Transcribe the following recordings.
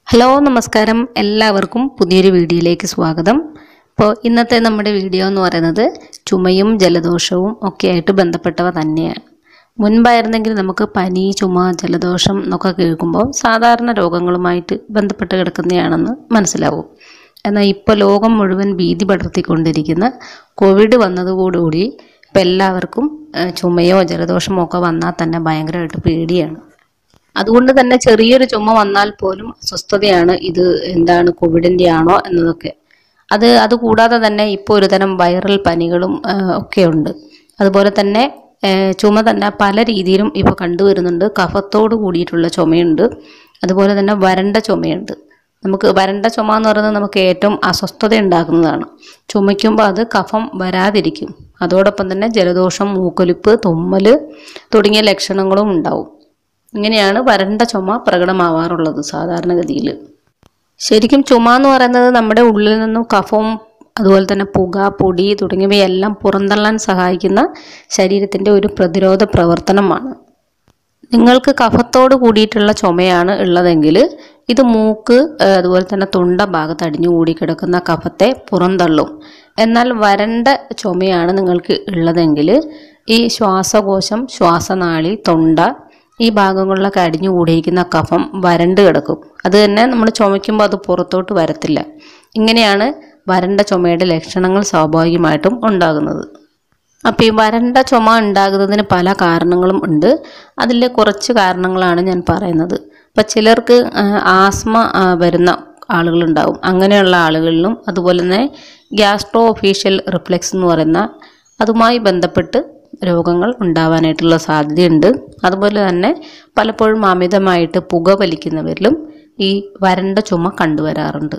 hello നമസ്കാരം എല്ലാവർക്കും പുതിയൊരു വീഡിയോയിലേക്ക് സ്വാഗതം ഇപ്പോൾ ഇന്നത്തെ നമ്മുടെ വീഡിയോ എന്ന് പറയുന്നത് ചുമയും ജലദോഷവും ഒക്കെ ആയിട്ട് ബന്ധപ്പെട്ടവ തന്നെയാണ് മുൻപായിരുന്നെങ്കിൽ നമുക്ക് പനി ചുമ ജലദോഷം എന്നൊക്കെ കേൾക്കുമ്പോൾ സാധാരണ രോഗങ്ങളുമായിട്ട് ബന്ധപ്പെട്ട് കിടക്കുന്നതാണെന്ന് മനസ്സിലാവും എന്നാൽ ഇപ്പോൾ ലോകം മുഴുവൻ ഭീതി പടർത്തിക്കൊണ്ടിരിക്കുന്ന കോവിഡ് വന്നതോടുകൂടി ഇപ്പം എല്ലാവർക്കും ഏഹ്, ചുമയോ ജലദോഷമോ ഒക്കെ വന്നാൽ തന്നെ ഭയങ്കരമായിട്ട് പേടിയാണ് അതുകൊണ്ട് തന്നെ ചെറിയൊരു ചുമ വന്നാൽ പോലും അസ്വസ്ഥതയാണ് ഇത് എന്താണ് കോവിഡിന്റെ ആണോ എന്നതൊക്കെ അത് അതുകൂടാതെ തന്നെ ഇപ്പോൾ ഒരു തരം വൈറൽ പനികളും ആ, ഒക്കെ ഉണ്ട് അതുപോലെ തന്നെ ആ, ചുമ തന്നെ പല രീതിയിലും ഇപ്പോൾ കണ്ടുവരുന്നുണ്ട് കഫത്തോട് കൂടിയിട്ടുള്ള ചുമയുണ്ട് അതുപോലെ തന്നെ വരണ്ട ചുമയുണ്ട് നമുക്ക് വരണ്ട ചുമ എന്ന് പറയുന്നത് നമുക്ക് ഏറ്റവും അസ്വസ്ഥത ഉണ്ടാക്കുന്നതാണ് ചുമയ്ക്കുമ്പോൾ അത് കഫം വരാതിരിക്കും അതോടൊപ്പം തന്നെ ജലദോഷം മൂക്കൊലിപ്പ് തുമ്മൽ തുടങ്ങിയ ലക്ഷണങ്ങളും ഉണ്ടാവും ഇങ്ങനെയാണ് വരണ്ട ചുമ പ്രകടമാവാറുള്ളത് സാധാരണഗതിയിൽ ശരിക്കും ചുമ എന്ന് പറയുന്നത് നമ്മുടെ ഉള്ളിൽ നിന്നും കഫവും അതുപോലെ തന്നെ പുക പൊടി തുടങ്ങിയവയെല്ലാം പുറന്തള്ളാൻ സഹായിക്കുന്ന ശരീരത്തിൻ്റെ ഒരു പ്രതിരോധ പ്രവർത്തനമാണ് നിങ്ങൾക്ക് കഫത്തോട് കൂടിയിട്ടുള്ള ചുമയാണ് ഉള്ളതെങ്കിൽ ഇത് മൂക്ക് ഏഹ്, അതുപോലെ തന്നെ തൊണ്ട ഭാഗത്ത് അടിഞ്ഞു കൂടി കിടക്കുന്ന കഫത്തെ പുറന്തള്ളും എന്നാൽ വരണ്ട ചുമയാണ് നിങ്ങൾക്ക് ഉള്ളതെങ്കിൽ ഈ ശ്വാസകോശം ശ്വാസനാളി തൊണ്ട ഈ ഭാഗങ്ങളിലൊക്കെ അടിഞ്ഞു കൂടിയിരിക്കുന്ന കഫം വരണ്ട് കിടക്കും അത് തന്നെ നമ്മൾ ചുമയ്ക്കുമ്പോൾ അത് പുറത്തോട്ട് വരത്തില്ല ഇങ്ങനെയാണ് വരണ്ട ചുമയുടെ ലക്ഷണങ്ങൾ സ്വാഭാവികമായിട്ടും ഉണ്ടാകുന്നത് അപ്പോൾ ഈ വരണ്ട ചുമ ഉണ്ടാകുന്നതിന് പല കാരണങ്ങളും ഉണ്ട് അതിൽ കുറച്ച് കാരണങ്ങളാണ് ഞാൻ പറയുന്നത് അപ്പം ചിലർക്ക് ആ, ആസ്മ ആ, വരുന്ന ആളുകളുണ്ടാവും അങ്ങനെയുള്ള ആളുകളിലും അതുപോലെ തന്നെ ഗ്യാസ്ട്രോ ഒഫീഷ്യൽ റിഫ്ലെക്സ് എന്ന് പറയുന്ന അതുമായി ബന്ധപ്പെട്ട് രോഗങ്ങൾ ഉണ്ടാവാനായിട്ടുള്ള സാധ്യതയുണ്ട് അതുപോലെ തന്നെ പലപ്പോഴും അമിതമായിട്ട് പുക വലിക്കുന്നവരിലും ഈ വരണ്ട ചുമ കണ്ടുവരാറുണ്ട്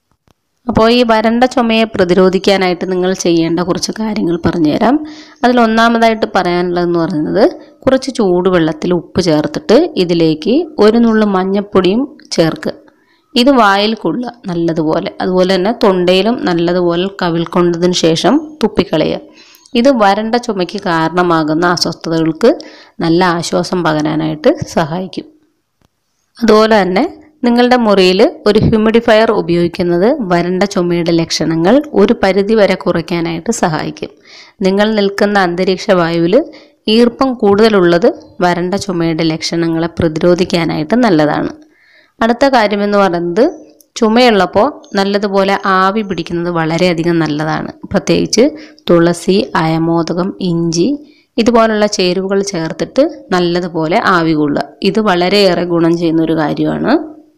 അപ്പോൾ ഈ വരണ്ട ചുമയെ പ്രതിരോധിക്കാനായിട്ട് നിങ്ങൾ ചെയ്യേണ്ട കുറച്ച് കാര്യങ്ങൾ പറഞ്ഞുതരാം അതിൽ ഒന്നാമതായിട്ട് പറയാനുള്ളതെന്ന് പറയുന്നത് കുറച്ച് ചൂടുവെള്ളത്തിൽ ഉപ്പ് ചേർത്തിട്ട് ഇതിലേക്ക് ഒരു നുള്ളു മഞ്ഞപ്പൊടിയും ചേർക്കുക ഇത് വായിൽ കൊള്ളുക നല്ലതുപോലെ അതുപോലെ തന്നെ തൊണ്ടയിലും നല്ലതുപോലെ കവിൾക്കൊണ്ടതിന് ശേഷം തുപ്പിക്കളയുക ഇത് വരണ്ട ചുമയ്ക്ക് കാരണമാകുന്ന അസ്വസ്ഥതകൾക്ക് നല്ല ആശ്വാസം പകരാനായിട്ട് സഹായിക്കും അതുപോലെ തന്നെ നിങ്ങളുടെ മുറിയിൽ ഒരു ഹ്യൂമിഡിഫയർ ഉപയോഗിക്കുന്നത് വരണ്ട ചുമയുടെ ലക്ഷണങ്ങൾ ഒരു പരിധി വരെ കുറയ്ക്കാനായിട്ട് സഹായിക്കും നിങ്ങൾ നിൽക്കുന്ന അന്തരീക്ഷ വായുവിൽ ഈർപ്പം കൂടുതലുള്ളത് വരണ്ട ചുമയുടെ ലക്ഷണങ്ങളെ പ്രതിരോധിക്കാനായിട്ട് നല്ലതാണ് അടുത്ത കാര്യമെന്ന് പറയുന്നത് ചുമയുള്ളപ്പോൾ നല്ലതുപോലെ ആവി പിടിക്കുന്നത് വളരെയധികം നല്ലതാണ് പ്രത്യേകിച്ച് തുളസി അയമോദകം ഇഞ്ചി ഇതുപോലുള്ള ചേരുവകൾ ചേർത്തിട്ട് നല്ലതുപോലെ ആവി കൊള്ളുക ഇത് വളരെയേറെ ഗുണം ചെയ്യുന്ന ഒരു കാര്യമാണ്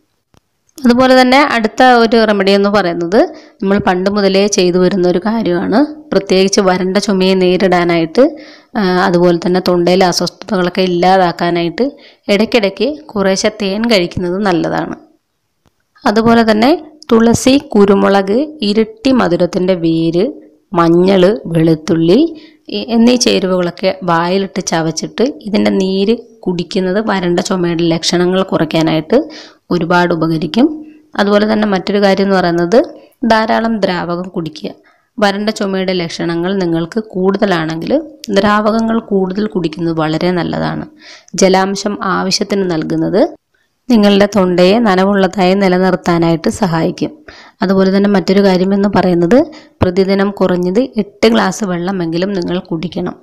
അതുപോലെ തന്നെ അടുത്ത ഒരു റെമഡി എന്ന് പറയുന്നത് നമ്മൾ പണ്ട് മുതലേ ചെയ്തു വരുന്ന ഒരു കാര്യമാണ് പ്രത്യേകിച്ച് വരണ്ട ചുമയെ നേരിടാനായിട്ട് ആ, അതുപോലെ തന്നെ തൊണ്ടയിലെ അസ്വസ്ഥതകളൊക്കെ ഇല്ലാതാക്കാനായിട്ട് ഇടയ്ക്കിടയ്ക്ക് കുറേശ്ശെ തേൻ കഴിക്കുന്നത് നല്ലതാണ് അതുപോലെ തന്നെ തുളസി കുരുമുളക് ഇരട്ടി മധുരത്തിൻ്റെ വേര് മഞ്ഞൾ വെളുത്തുള്ളി ഈ- എന്നീ ചേരുവകളൊക്കെ വായിലിട്ട് ചവച്ചിട്ട് ഇതിൻ്റെ നീര് കുടിക്കുന്നത് വരണ്ട ചുമയുടെ ലക്ഷണങ്ങൾ കുറയ്ക്കാനായിട്ട് ഒരുപാട് ഉപകരിക്കും അതുപോലെ തന്നെ മറ്റൊരു കാര്യം എന്ന് പറയുന്നത് ധാരാളം ദ്രാവകം കുടിക്കുക വരണ്ട ചുമയുടെ ലക്ഷണങ്ങൾ നിങ്ങൾക്ക് കൂടുതലാണെങ്കിൽ ദ്രാവകങ്ങൾ കൂടുതൽ കുടിക്കുന്നത് വളരെ നല്ലതാണ് ജലാംശം ആവശ്യത്തിന് നൽകുന്നത് നിങ്ങളുടെ തൊണ്ടയെ നനവുള്ളതായി നിലനിർത്താനായിട്ട് സഹായിക്കും അതുപോലെ തന്നെ മറ്റൊരു കാര്യമെന്ന് പറയുന്നത് പ്രതിദിനം കുറഞ്ഞത് എട്ട് ഗ്ലാസ് വെള്ളമെങ്കിലും നിങ്ങൾ കുടിക്കണം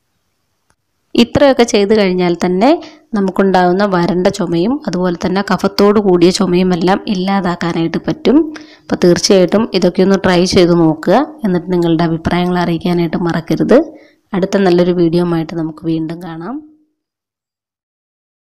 ഇത്രയൊക്കെ ചെയ്തു കഴിഞ്ഞാൽ തന്നെ നമുക്കുണ്ടാകുന്ന വരണ്ട ചുമയും അതുപോലെ തന്നെ കഫത്തോട് കൂടിയ ചുമയും എല്ലാം ഇല്ലാതാക്കാനായിട്ട് പറ്റും അപ്പോൾ തീർച്ചയായിട്ടും ഇതൊക്കെ ഒന്ന് ട്രൈ ചെയ്ത് നോക്കുക എന്നിട്ട് നിങ്ങളുടെ അഭിപ്രായങ്ങൾ അറിയിക്കാനായിട്ട് മറക്കരുത് അടുത്ത നല്ലൊരു വീഡിയോ ആയിട്ട് നമുക്ക് വീണ്ടും കാണാം